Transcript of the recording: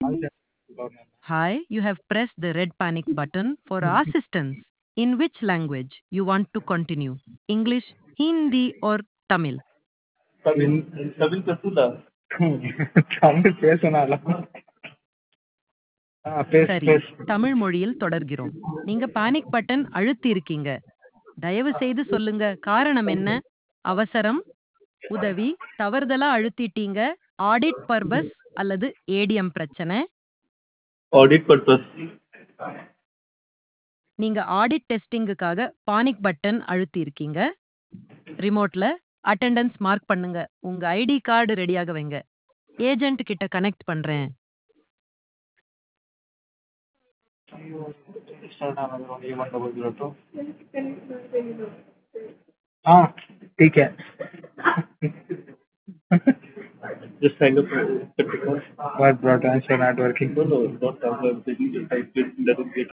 Hi, you have pressed the red panic button for assistance. In which language you want to continue? English, Hindi or Tamil? Tamil Tamil कसूला Tamil பேசனால ஆ பேசு சரி பேசு தமிழ் மொழியில் தொடர்கிறோம் நீங்க panic button அழுத்தி இருக்கீங்க தயவு செய்து சொல்லுங்க காரணம் என்ன அவசரம் உதவி தவறுதலா அழுத்திட்டீங்க ஆடிட் பர்பஸ் அல்லது ஏடிஎம் பிரச்சனை ऑडिट पर्पस நீங்க ஆடிட் டெஸ்டிங்குக்காக பானிக் பட்டன் அழுத்தி இருக்கீங்க ரிமோட்ல அட்டெண்டன்ஸ் மார்க் பண்ணுங்க உங்க ஐடி கார்டு ரெடியாக வைங்க ஏஜென்ட் கிட்ட கனெக்ட் பண்றேன் हाँ ठीक है Just hang up uh, the What brought answer not working? No, no, not download. They need to type it, let it get